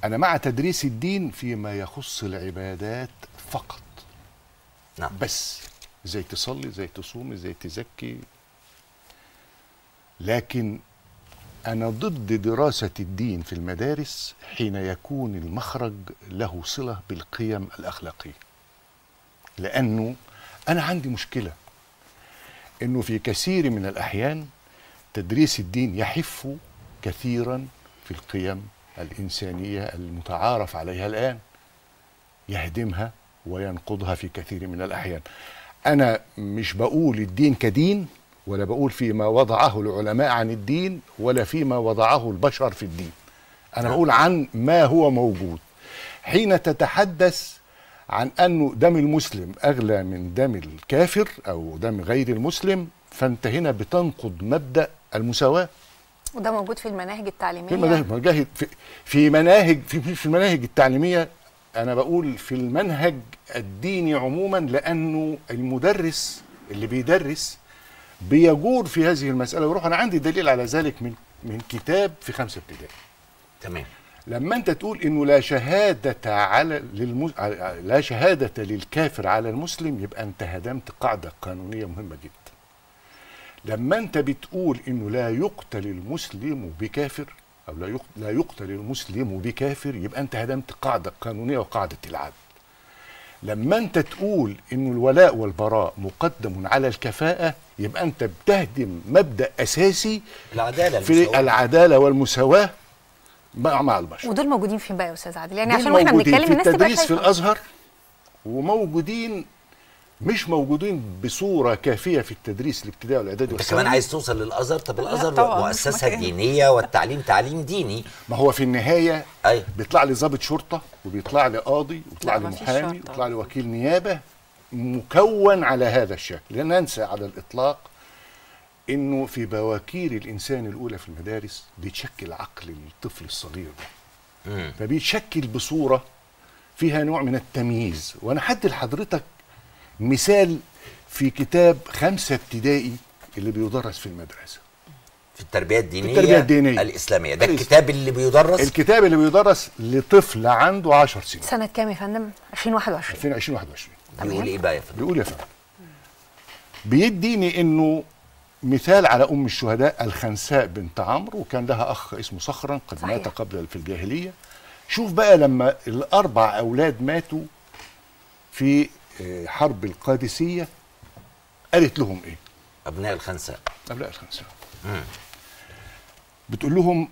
انا مع تدريس الدين فيما يخص العبادات فقط نعم بس ازاي تصلي ازاي تصوم ازاي تزكي لكن انا ضد دراسه الدين في المدارس حين يكون المخرج له صله بالقيم الاخلاقيه لانه انا عندي مشكله انه في كثير من الاحيان تدريس الدين يحف كثيرا في القيم الانسانيه المتعارف عليها الان يهدمها وينقضها في كثير من الاحيان انا مش بقول الدين كدين ولا بقول فيما وضعه العلماء عن الدين ولا فيما وضعه البشر في الدين انا بقول عن ما هو موجود حين تتحدث عن انه دم المسلم اغلى من دم الكافر او دم غير المسلم فانت هنا بتنقض مبدا المساواه وده موجود في المناهج التعليميه في مناهج مجاهد في, في مناهج في, في المناهج التعليميه انا بقول في المنهج الديني عموما لانه المدرس اللي بيدرس بيجور في هذه المساله ويروح انا عندي دليل على ذلك من من كتاب في خمسه ابتدائي تمام لما انت تقول انه لا شهاده على للمس... لا شهاده للكافر على المسلم يبقى انت هدمت قاعده قانونيه مهمه جدا لما انت بتقول انه لا يقتل المسلم بكافر او لا يقتل, لا يقتل المسلم بكافر يبقى انت هدمت قاعده قانونيه وقاعده العدل لما انت تقول انه الولاء والبراء مقدم على الكفاءه يبقى انت بتهدم مبدا اساسي العداله في المساواة. العداله والمساواه مع مع البشر ودول موجودين فين بقى يا استاذ عادل يعني دول عشان واحنا موجودين بنتكلم في الناس تبقى التدريس في شايفة. الازهر وموجودين مش موجودين بصوره كافيه في التدريس الابتدائي والاعدادي انت والثانوي كمان عايز توصل للازهر طب الازهر طبعاً، مش مؤسسه مكان. دينيه والتعليم تعليم ديني ما هو في النهايه اي بيطلع لي ضابط شرطه وبيطلع لي قاضي ويطلع لا، لي ما فيش محامي شرطة. ويطلع لي وكيل نيابه مكون على هذا الشكل لا ننسى على الاطلاق انه في بواكير الانسان الاولى في المدارس بيتشكل عقل الطفل الصغير ده مم. فبيتشكل بصوره فيها نوع من التمييز وانا حد لحضرتك مثال في كتاب خمسة ابتدائي اللي بيدرس في المدرسة في التربيه الدينيه التربية الدينية. الاسلاميه ده الإس- الكتاب اللي بيدرس الكتاب اللي بيدرس لطفل عنده 10 سنين سنه كام يا فندم 2021 2020 21 بيقول ايه بقى يا فندم بيقول يا فندم بيديني انه مثال على ام الشهداء الخنساء بنت عمرو وكان لها اخ اسمه صخرا قد صحيح. مات قبل في الجاهليه شوف بقى لما الاربع اولاد ماتوا في آه، حرب القادسيه قالت لهم ايه؟ ابناء الخنساء ابناء الخنساء مم. بتقول لهم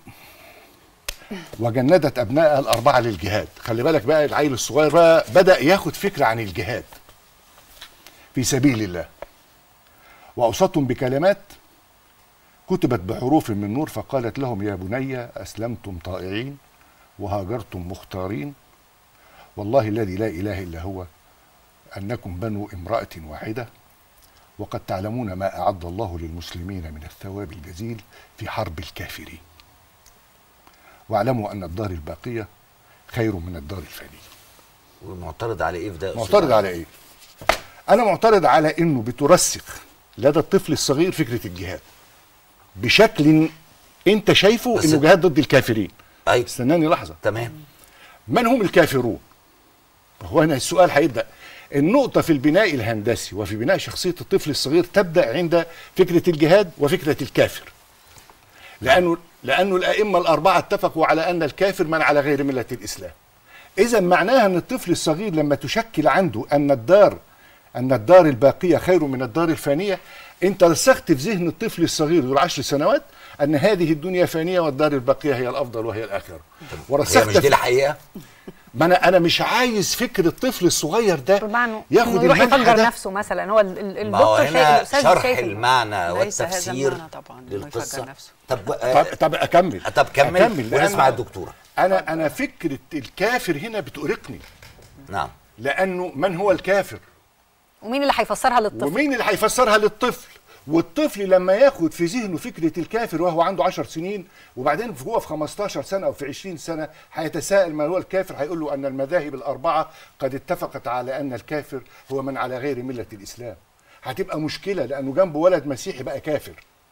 وجندت ابنائها الاربعه للجهاد خلي بالك بقى العيل الصغير بقى بدا ياخد فكره عن الجهاد في سبيل الله واوصتهم بكلمات كتبت بحروف من نور فقالت لهم يا بني اسلمتم طائعين وهاجرتم مختارين والله الذي لا اله الا هو انكم بنو امراه واحده وقد تعلمون ما اعد الله للمسلمين من الثواب الجزيل في حرب الكافرين واعلموا ان الدار الباقيه خير من الدار الفانيه ومعترض على ايه في ده يا أستاذ معترض علي؟ على ايه انا معترض على انه بترسخ لدى الطفل الصغير فكره الجهاد بشكل انت شايفه بس- انه جهاد ضد الكافرين ايوه استناني لحظه تمام من هم الكافرون هو هنا السؤال هيبدا النقطة في البناء الهندسي وفي بناء شخصية الطفل الصغير تبدأ عند فكرة الجهاد وفكرة الكافر. لأنه لأنه الأئمة الأربعة اتفقوا على أن الكافر من على غير ملة الإسلام. إذا معناها أن الطفل الصغير لما تشكل عنده أن الدار أن الدار الباقية خير من الدار الفانية أنت رسخت في ذهن الطفل الصغير ذو العشر سنوات أن هذه الدنيا فانية والدار الباقية هي الأفضل وهي الآخرة. هي ورسخت مش دي في- الحقيقه ما انا انا مش عايز فكر الطفل الصغير ده بمعنى ياخد انه يروح المنهج يفجر ده نفسه مثلا هو ال- ال- ما هو الدكتور شايف هنا الاستاذ شرح شايف المعنى ليس هذا والتفسير المعنى طبعاً، إنه للقصه يفجر نفسه. طب طب آه، طب اكمل طب كمل أكمل، ونسمع لأن الدكتوره انا انا فكره الكافر هنا بتؤرقني نعم لانه من هو الكافر ومين اللي هيفسرها للطفل ومين اللي هيفسرها للطفل والطفل لما ياخد في ذهنه فكره الكافر وهو عنده 10 سنين وبعدين هو في 15 سنه او في 20 سنه هيتساءل ما هو الكافر هيقول له ان المذاهب الاربعه قد اتفقت على ان الكافر هو من على غير مله الاسلام هتبقى مشكله لانه جنبه ولد مسيحي بقى كافر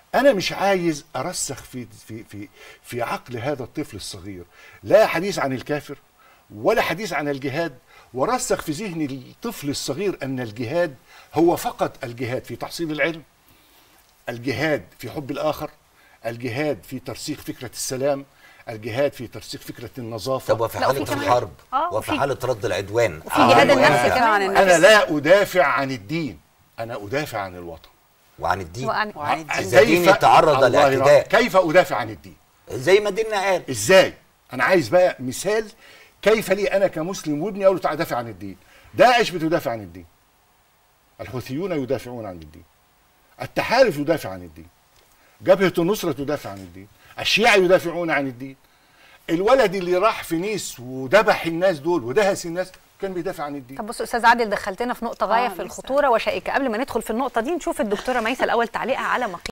انا مش عايز ارسخ في في في في عقل هذا الطفل الصغير لا حديث عن الكافر ولا حديث عن الجهاد ورسخ في ذهن الطفل الصغير ان الجهاد هو فقط الجهاد في تحصيل العلم الجهاد في حب الاخر الجهاد في ترسيخ فكره السلام الجهاد في ترسيخ فكره النظافه طب وفي لا، حاله وفي كمان- الحرب آه، وفي وفي- حاله رد العدوان وفي جهاد آه، النفس وأنت- كمان عن النفس. انا لا ادافع عن الدين انا ادافع عن الوطن وعن الدين وعن- وعن الدين. إذا دين يتعرض الله ينور. للاعتداء. كيف ادافع عن الدين زي ما ديننا قال ازاي انا عايز بقى مثال كيف لي انا كمسلم وابني اقول له تعالى دافع عن الدين داعش بتدافع عن الدين الحوثيون يدافعون عن الدين التحالف يدافع عن الدين جبهة النصرة تدافع عن الدين الشيعة يدافعون عن الدين الولد اللي راح في نيس وذبح الناس دول ودهس الناس كان بيدافع عن الدين طب بص استاذ عادل دخلتنا في نقطه غايه آه، في لسه. الخطوره وشائكه قبل ما ندخل في النقطه دي نشوف الدكتوره ميسه الاول تعليقها على مقيم